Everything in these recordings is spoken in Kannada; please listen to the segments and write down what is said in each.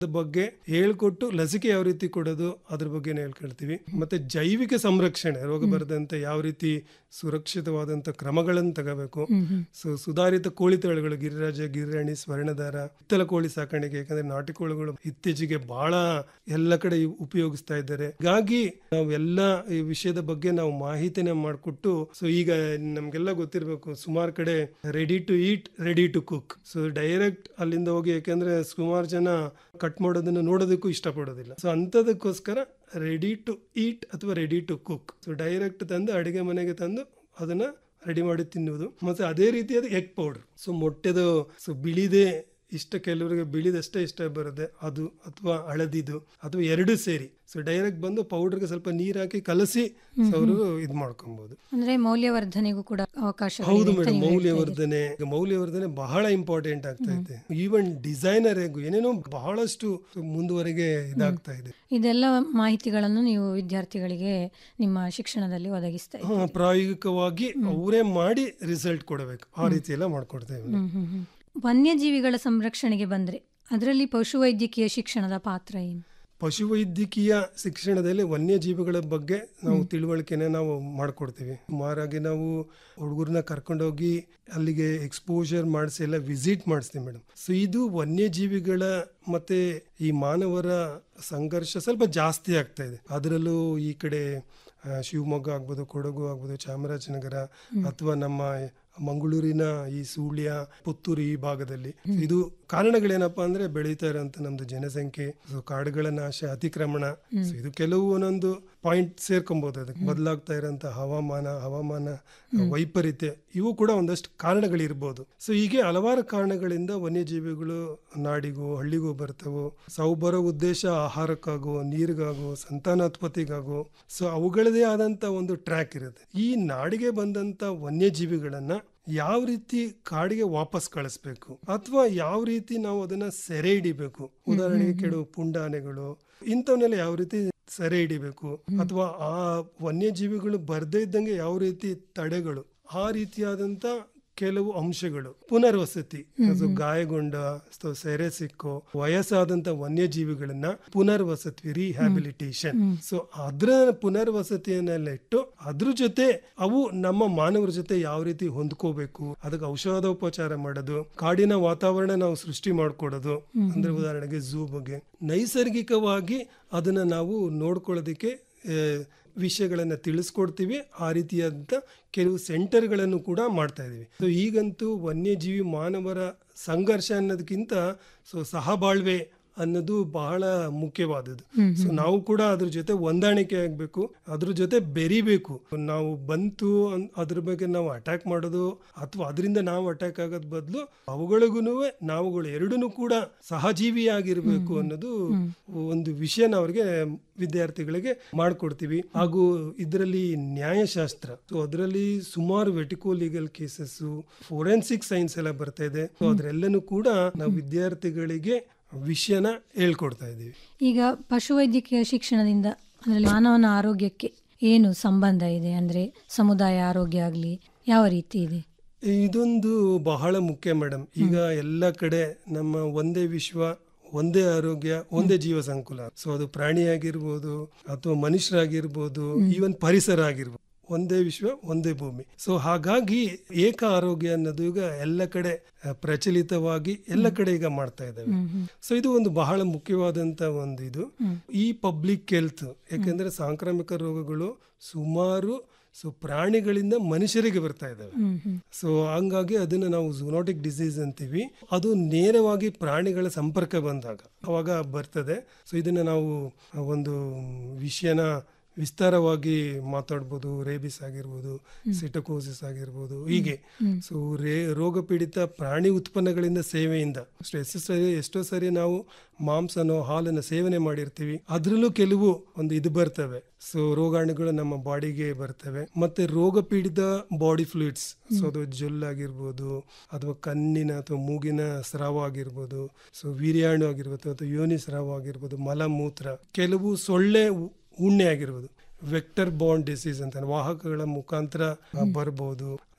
ಅದ್ರ ಬಗ್ಗೆ ಹೇಳ್ಕೊಟ್ಟು ಲಸಿಕೆ ಯಾವ ರೀತಿ ಕೊಡೋದು ಅದ್ರ ಬಗ್ಗೆ ಹೇಳ್ಕೊಳ್ತೀವಿ ಮತ್ತೆ ಜೈವಿಕ ಸಂರಕ್ಷಣೆ ರೋಗ ಬರದಂತೆ ಯಾವ ರೀತಿ ಸುರಕ್ಷಿತವಾದಂತ ಕ್ರಮಗಳನ್ನು ತಗೋಬೇಕು ಸೊ ಸುಧಾರಿತ ಕೋಳಿ ತಳಿಗಳು ಗಿರಿರಾಜ ಗಿರಿರಾಣಿ ಸ್ವರ್ಣದಾರ ಹಿತ್ತಲ ಕೋಳಿ ಸಾಕಾಣಿಕೆ ಯಾಕಂದ್ರೆ ನಾಟಿ ಕೋಳಿಗಳು ಇತ್ತೀಚೆಗೆ ಬಹಳ ಎಲ್ಲ ಕಡೆ ಇವ್ ಉಪಯೋಗಿಸ್ತಾ ಇದ್ದಾರೆ ಹೀಗಾಗಿ ನಾವೆಲ್ಲ ಈ ವಿಷಯದ ಬಗ್ಗೆ ನಾವು ಮಾಹಿತಿನ ಮಾಡಿಕೊಟ್ಟು ಸೊ ಈಗ ನಮ್ಗೆಲ್ಲ ಗೊತ್ತಿರಬೇಕು ಸುಮಾರು ಕಡೆ ready to eat ready to cook so direct ಅಲ್ಲಿಂದ ಹೋಗಿ ಯಾಕಂದ್ರೆ ಸುಮಾರು ಜನ ಕಟ್ ಮಾಡೋದನ್ನ ನೋಡೋದಕ್ಕೂ ಇಷ್ಟಪಡೋದಿಲ್ಲ ಸೊ ಅಂಥದಕ್ಕೋಸ್ಕರ ರೆಡಿ ಟು ಈಟ್ ಅಥವಾ ready to cook so direct ತಂದು ಅಡಿಗೆ ಮನೆಗೆ ತಂದು ಅದನ್ನ ರೆಡಿ ಮಾಡಿ ತಿನ್ನುವುದು ಮತ್ತೆ ಅದೇ ರೀತಿಯಾದ ಎಗ್ ಪೌಡರ್ ಸೊ ಮೊಟ್ಟೆದು ಸೊ ಬಿಳಿದೇ ಇಷ್ಟ ಕೆಲವರಿಗೆ ಬಿಳಿದಷ್ಟೇ ಇಷ್ಟ ಬರುತ್ತೆ ಅದು ಅಥವಾ ಹಳದಿದು ಅಥವಾ ಎರಡು ಸೇರಿ ಸೊ ಡೈರೆಕ್ಟ್ ಬಂದು ಪೌಡರ್ಗೆ ಸ್ವಲ್ಪ ನೀರು ಹಾಕಿ ಕಲಸಿ ಸೊ ಅವರು ಇದು ಮಾಡ್ಕೊಬಹುದು ಅಂದ್ರೆ ಮೌಲ್ಯವರ್ಧನೆಗೂ ಕೂಡ ಅವಕಾಶ ಹೌದು ಮೇಡಮ್ ಮೌಲ್ಯವರ್ಧನೆ ಈಗ ಮೌಲ್ಯವರ್ಧನೆ ಬಹಳ ಇಂಪಾರ್ಟೆಂಟ್ ಆಗ್ತಾ ಇದೆ ಈವನ್ ಡಿಸೈನರ್ ಏನೇನೋ ಬಹಳಷ್ಟು ಮುಂದುವರೆಗೆ ಇದಾಗ್ತಾ ಇದೆ ಇದೆಲ್ಲ ಮಾಹಿತಿಗಳನ್ನು ನೀವು ವಿದ್ಯಾರ್ಥಿಗಳಿಗೆ ನಿಮ್ಮ ಶಿಕ್ಷಣದಲ್ಲಿ ಒದಗಿಸ್ತಾ ಇದ್ದೀರಿ. ಹಾ, ಪ್ರಾಯೋಗಿಕವಾಗಿ ಅವರೇ ಮಾಡಿ ರಿಸಲ್ಟ್ ಕೊಡಬೇಕು ಆ ರೀತಿ ಎಲ್ಲ ಮಾಡ್ಕೊಡ್ತೇವೆ ಹ್ಮ್, ಹ್ಮ್, ಹ್ಮ್. ವನ್ಯಜೀವಿಗಳ ಸಂರಕ್ಷಣೆಗೆ ಬಂದ್ರೆ ಅದರಲ್ಲಿ ಪಶುವೈದ್ಯಕೀಯ ಶಿಕ್ಷಣದ ಪಾತ್ರ ಏನು ಪಶುವೈದ್ಯಕೀಯ ಶಿಕ್ಷಣದಲ್ಲಿ ವನ್ಯಜೀವಿಗಳ ಬಗ್ಗೆ ನಾವು ತಿಳುವಳಿಕೆನ ನಾವು ಮಾಡ್ಕೊಡ್ತೀವಿ ಸುಮಾರಾಗಿ ನಾವು ಹುಡುಗರನ್ನ ಕರ್ಕೊಂಡೋಗಿ ಅಲ್ಲಿಗೆ ಎಕ್ಸ್ಪೋಜರ್ ಮಾಡಿಸಿ ಎಲ್ಲ ವಿಸಿಟ್ ಮಾಡಿಸ್ತೀವಿ ಮೇಡಮ್ ಸೊ ಇದು ವನ್ಯಜೀವಿಗಳ ಮತ್ತೆ ಈ ಮಾನವರ ಸಂಘರ್ಷ ಸ್ವಲ್ಪ ಜಾಸ್ತಿ ಆಗ್ತಾ ಇದೆ ಅದರಲ್ಲೂ ಈ ಕಡೆ ಆ, ಶಿವಮೊಗ್ಗ ಆಗ್ಬೋದು ಕೊಡಗು ಆಗ್ಬೋದು ಚಾಮರಾಜನಗರ ಅಥವಾ ನಮ್ಮ ಮಂಗಳೂರಿನ ಈ ಸುಳ್ಯ ಪುತ್ತೂರು ಈ ಭಾಗದಲ್ಲಿ ಇದು ಕಾರಣಗಳೇನಪ್ಪಾ ಅಂದ್ರೆ ಬೆಳೀತಾ ಇರೋಂಥ ನಮ್ದು ಜನಸಂಖ್ಯೆ ಸೊ ಕಾಡುಗಳ ನಾಶ ಅತಿಕ್ರಮಣ ಸೊ ಇದು ಕೆಲವು ಒಂದೊಂದು ಪಾಯಿಂಟ್ ಸೇರ್ಕೊಬಹುದು ಅದಕ್ಕೆ ಬದಲಾಗ್ತಾ ಇರೋಂಥ ಹವಾಮಾನ ಹವಾಮಾನ ವೈಪರೀತ್ಯ ಇವು ಕೂಡ ಒಂದಷ್ಟು ಕಾರಣಗಳಿರ್ಬೋದು ಸೊ ಹೀಗೆ ಹಲವಾರು ಕಾರಣಗಳಿಂದ ವನ್ಯಜೀವಿಗಳು ನಾಡಿಗೂ ಹಳ್ಳಿಗೂ ಬರ್ತವೋ ಸೊ ಅವು ಬರೋ ಉದ್ದೇಶ ಆಹಾರಕ್ಕಾಗೋ ನೀರಿಗಾಗೋ ಸಂತಾನೋತ್ಪತ್ತಿಗಾಗೋ ಸೊ ಅವುಗಳದೇ ಆದಂತ ಒಂದು ಟ್ರ್ಯಾಕ್ ಇರುತ್ತೆ ಈ ನಾಡಿಗೆ ಬಂದಂತ ವನ್ಯಜೀವಿಗಳನ್ನ ಯಾವ ರೀತಿ ಕಾಡಿಗೆ ವಾಪಸ್ ಕಳಿಸ್ಬೇಕು ಅಥವಾ ಯಾವ ರೀತಿ ನಾವು ಅದನ್ನ ಸೆರೆ ಹಿಡಿಬೇಕು ಉದಾಹರಣೆಗೆ ಕೆಲವು ಪುಂಡಾನೆಗಳು ಇಂಥವನ್ನೆಲ್ಲ ಯಾವ ರೀತಿ ಸೆರೆ ಹಿಡಿಬೇಕು ಅಥವಾ ಆ ವನ್ಯಜೀವಿಗಳು ಬರ್ದೇ ಇದ್ದಂಗೆ ಯಾವ ರೀತಿ ತಡೆಗಳು ಆ ರೀತಿಯಾದಂತ ಕೆಲವು ಅಂಶಗಳು ಪುನರ್ವಸತಿ ಅದು ಗಾಯಗೊಂಡ ಅಥವಾ ಸೆರೆ ಸಿಕ್ಕೋ ವಯಸ್ಸಾದಂತ ವನ್ಯಜೀವಿಗಳನ್ನ ಪುನರ್ವಸತಿ ರಿಹ್ಯಾಬಿಲಿಟೇಷನ್ ಸೊ ಅದ್ರ ಪುನರ್ವಸತಿಯನ್ನೆಲ್ಲ ಇಟ್ಟು ಅದ್ರ ಜೊತೆ ಅವು ನಮ್ಮ ಮಾನವರ ಜೊತೆ ಯಾವ ರೀತಿ ಹೊಂದ್ಕೋಬೇಕು ಅದಕ್ಕೆ ಔಷಧೋಪಚಾರ ಮಾಡೋದು ಕಾಡಿನ ವಾತಾವರಣ ನಾವು ಸೃಷ್ಟಿ ಮಾಡ್ಕೊಡೋದು ಅಂದ್ರೆ ಉದಾಹರಣೆಗೆ ಝೂ ಬಗ್ಗೆ ನೈಸರ್ಗಿಕವಾಗಿ ಅದನ್ನ ನಾವು ನೋಡ್ಕೊಳ್ಳೋದಕ್ಕೆ ಆ, ವಿಷಯಗಳನ್ನ ತಿಳಿಸ್ಕೊಡ್ತೀವಿ ಆ ರೀತಿಯಾದಂಥ ಕೆಲವು ಸೆಂಟರ್ಗಳನ್ನು ಕೂಡ ಮಾಡ್ತಾ ಇದೀವಿ ಸೊ ಈಗಂತೂ ವನ್ಯಜೀವಿ ಮಾನವರ ಸಂಘರ್ಷ ಅನ್ನೋದಕ್ಕಿಂತ ಸೊ ಸಹಬಾಳ್ವೆ ಅನ್ನೋದು ಬಹಳ ಮುಖ್ಯವಾದದ್ದು ಸೊ ನಾವು ಕೂಡ ಅದ್ರ ಜೊತೆ ಹೊಂದಾಣಿಕೆ ಆಗ್ಬೇಕು ಅದ್ರ ಜೊತೆ ಬೆರಿಬೇಕು ನಾವು ಬಂತು ಅನ್- ಅದ್ರ ಬಗ್ಗೆ ನಾವು ಅಟ್ಯಾಕ್ ಮಾಡೋದು ಅಥವಾ ಅದರಿಂದ ನಾವು ಅಟ್ಯಾಕ್ ಆಗೋದ್ ಬದಲು ಅವುಗಳಿಗೂ ನಾವುಗಳು ಎರಡೂ ಕೂಡ ಸಹಜೀವಿಯಾಗಿರ್ಬೇಕು ಅನ್ನೋದು ಒಂದು ವಿಷಯನ ಅವ್ರಿಗೆ ವಿದ್ಯಾರ್ಥಿಗಳಿಗೆ ಮಾಡ್ಕೊಡ್ತೀವಿ ಹಾಗೂ ಇದರಲ್ಲಿ ನ್ಯಾಯಶಾಸ್ತ್ರ ಸೊ ಅದರಲ್ಲಿ ಸುಮಾರು medico legal cases forensic science ಎಲ್ಲ ಬರ್ತಾ ಇದೆ ಸೊ ಅದ್ರೆಲ್ಲನೂ ಕೂಡ ನಾವು ವಿದ್ಯಾರ್ಥಿಗಳಿಗೆ ವಿಷಯನ ಹೇಳ್ಕೊಡ್ತಾ ಇದೀವಿ ಈಗ ಪಶುವೈದ್ಯಕೀಯ ಶಿಕ್ಷಣದಿಂದ ಅದರಲ್ಲಿ ಮಾನವನ ಆರೋಗ್ಯಕ್ಕೆ ಏನು ಸಂಬಂಧ ಇದೆ ಅಂದ್ರೆ ಸಮುದಾಯ ಆರೋಗ್ಯ ಆಗಲಿ ಯಾವ ರೀತಿ ಇದೆ ಇದೊಂದು ಬಹಳ ಮುಖ್ಯ ಮೇಡಮ್ ಈಗ ಎಲ್ಲ ಕಡೆ ನಮ್ಮ ಒಂದೇ ವಿಶ್ವ ಒಂದೇ ಆರೋಗ್ಯ ಒಂದೇ ಜೀವ ಸಂಕುಲ ಸೊ ಅದು ಪ್ರಾಣಿಯಾಗಿರ್ಬೋದು ಅಥವಾ ಮನುಷ್ಯರಾಗಿರ್ಬೋದು ಈವನ್ ಪರಿಸರ ಆಗಿರ್ಬೋದು ಒಂದೇ ವಿಶ್ವ ಒಂದೇ ಭೂಮಿ ಸೊ ಹಾಗಾಗಿ ಏಕ ಆರೋಗ್ಯ ಅನ್ನೋದು ಈಗ ಎಲ್ಲ ಕಡೆ ಆ, ಪ್ರಚಲಿತವಾಗಿ ಎಲ್ಲ ಕಡೆ ಈಗ ಮಾಡ್ತಾ ಇದ್ದಾವೆ ಸೊ ಇದು ಒಂದು ಬಹಳ ಮುಖ್ಯವಾದಂತ ಒಂದು ಇದು ಈ ಪಬ್ಲಿಕ್ ಹೆಲ್ತ್ ಯಾಕೆಂದ್ರೆ ಸಾಂಕ್ರಾಮಿಕ ರೋಗಗಳು ಸುಮಾರು ಸೊ ಪ್ರಾಣಿಗಳಿಂದ ಮನುಷ್ಯರಿಗೆ ಬರ್ತಾ ಇದ್ದಾವೆ ಸೊ ಹಂಗಾಗಿ ಅದನ್ನ ನಾವು ಝೂನೋಟಿಕ್ ಡಿಸೀಸ್ ಅಂತೀವಿ ಅದು ನೇರವಾಗಿ ಪ್ರಾಣಿಗಳ ಸಂಪರ್ಕ ಬಂದಾಗ ಅವಾಗ ಬರ್ತದೆ ಸೊ ಇದನ್ನ ನಾವು ಒಂದು ವಿಷಯನ ವಿಸ್ತಾರವಾಗಿ ಮಾತಾಡ್ಬೋದು ರೇಬಿಸ್ ಆಗಿರ್ಬೋದು ಸಿಟಕೋಸಿಸ್ ಆಗಿರ್ಬೋದು ಹೀಗೆ ಸೊ ರೇ ರೋಗ ಪೀಡಿತ ಪ್ರಾಣಿ ಉತ್ಪನ್ನಗಳಿಂದ ಸೇವೆಯಿಂದ ಸೊ ಎಷ್ಟೋ ಸರಿ ಎಷ್ಟೋ ಸರಿ ನಾವು ಮಾಂಸನೋ ಹಾಲನ್ನು ಸೇವನೆ ಮಾಡಿರ್ತೀವಿ ಅದ್ರಲ್ಲೂ ಕೆಲವು ಒಂದು ಇದು ಬರ್ತವೆ ಸೊ ರೋಗಾಣುಗಳು ನಮ್ಮ ಬಾಡಿಗೆ ಬರ್ತವೆ ಮತ್ತೆ ರೋಗ ಪೀಡಿತ ಬಾಡಿ ಫ್ಲೂಯಿಡ್ಸ್ ಸೊ ಅದು ಜೊಲ್ಲಾಗಿರ್ಬೋದು ಅಥವಾ ಕಣ್ಣಿನ ಅಥವಾ ಮೂಗಿನ ಸ್ರಾವ ಆಗಿರ್ಬೋದು ಸೊ ವೀರ್ಯಾಣು ಆಗಿರ್ಬೋದು ಅಥವಾ ಯೋನಿ ಸ್ರಾವ ಆಗಿರ್ಬೋದು ಮಲಮೂತ್ರ ಕೆಲವು ಸೊಳ್ಳೆ ಉ- ಉಣ್ಣೆ ಆಗಿರ್ಬೋದು ವೆಕ್ಟರ್ ಬಾಂಡ್ ಡಿಸೀಸ್ ಅಂತ ವಾಹಕಗಳ ಮುಖಾಂತರ ಬರ್ಬೋದು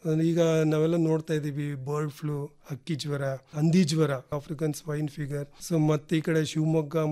ಈಗ ನಾವೆಲ್ಲ ನೋಡ್ತಾ ಇದೀವಿ ಬರ್ಡ್ ಫ್ಲೂ ಹಕ್ಕಿ ಜ್ವರ ಹಂದಿ ಜ್ವರ ಆಫ್ರಿಕನ್ ಸ್ವೈನ್ ಫಿಗರ್ ಸೊ ಮತ್ತೆ ಈ ಕಡೆ ಶಿವಮೊಗ್ಗ